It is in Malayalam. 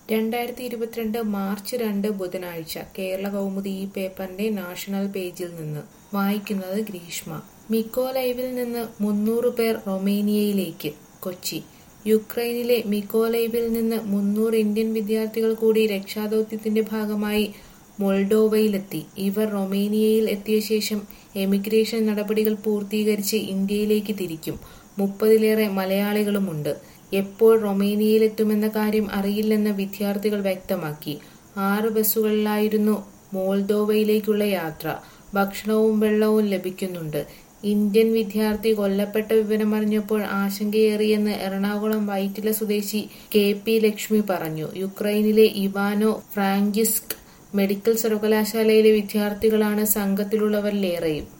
രണ്ടായിരത്തി ഇരുപത്തിരണ്ട് മാർച്ച് രണ്ട് ബുധനാഴ്ച കേരള കൗമുദി ഈ പേപ്പറിന്റെ നാഷണൽ പേജിൽ നിന്ന് വായിക്കുന്നത് ഗ്രീഷ്മ മിക്കോലൈവിൽ നിന്ന് മുന്നൂറ് പേർ റൊമേനിയയിലേക്ക് കൊച്ചി യുക്രൈനിലെ മിക്കോലൈവിൽ നിന്ന് മുന്നൂറ് ഇന്ത്യൻ വിദ്യാർത്ഥികൾ കൂടി രക്ഷാദൌത്യത്തിന്റെ ഭാഗമായി മൊൾഡോവയിലെത്തി ഇവർ റൊമേനിയയിൽ എത്തിയ ശേഷം എമിഗ്രേഷൻ നടപടികൾ പൂർത്തീകരിച്ച് ഇന്ത്യയിലേക്ക് തിരിക്കും മുപ്പതിലേറെ മലയാളികളുമുണ്ട് എപ്പോൾ റൊമേനിയയിലെത്തുമെന്ന കാര്യം അറിയില്ലെന്ന് വിദ്യാർത്ഥികൾ വ്യക്തമാക്കി ആറ് ബസ്സുകളിലായിരുന്നു മോൾദോവയിലേക്കുള്ള യാത്ര ഭക്ഷണവും വെള്ളവും ലഭിക്കുന്നുണ്ട് ഇന്ത്യൻ വിദ്യാർത്ഥി കൊല്ലപ്പെട്ട വിവരമറിഞ്ഞപ്പോൾ ആശങ്കയേറിയെന്ന് എറണാകുളം വൈറ്റില സ്വദേശി കെ പി ലക്ഷ്മി പറഞ്ഞു യുക്രൈനിലെ ഇവാനോ ഫ്രാങ്കിസ്ക് മെഡിക്കൽ സർവകലാശാലയിലെ വിദ്യാർത്ഥികളാണ് സംഘത്തിലുള്ളവരിലേറെയും